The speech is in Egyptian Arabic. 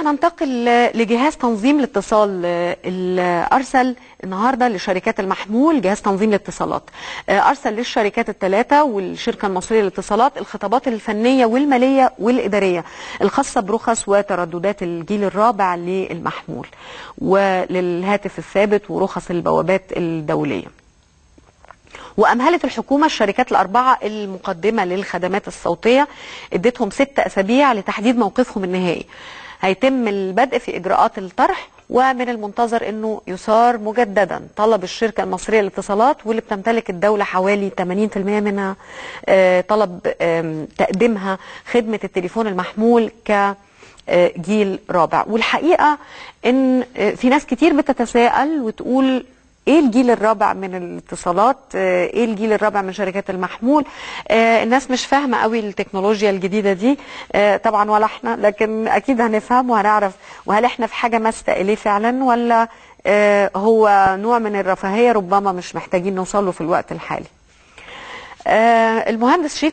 ننتقل لجهاز تنظيم الاتصال اللي ارسل النهارده لشركات المحمول جهاز تنظيم الاتصالات ارسل للشركات الثلاثه والشركه المصريه للاتصالات الخطابات الفنيه والماليه والاداريه الخاصه برخص وترددات الجيل الرابع للمحمول وللهاتف الثابت ورخص البوابات الدوليه وأمهلت الحكومة الشركات الأربعة المقدمة للخدمات الصوتية اديتهم ست أسابيع لتحديد موقفهم النهائي هيتم البدء في إجراءات الطرح ومن المنتظر أنه يثار مجددا طلب الشركة المصرية للاتصالات واللي بتمتلك الدولة حوالي 80% منها طلب تقديمها خدمة التليفون المحمول ك جيل رابع والحقيقة ان في ناس كتير بتتساءل وتقول ايه الجيل الرابع من الاتصالات ايه الجيل الرابع من شركات المحمول آه الناس مش فاهمه قوي التكنولوجيا الجديده دي آه طبعا ولا احنا لكن اكيد هنفهم وهنعرف وهل احنا في حاجه ماسته اليه فعلا ولا آه هو نوع من الرفاهيه ربما مش محتاجين نوصل له في الوقت الحالي المهندس شريف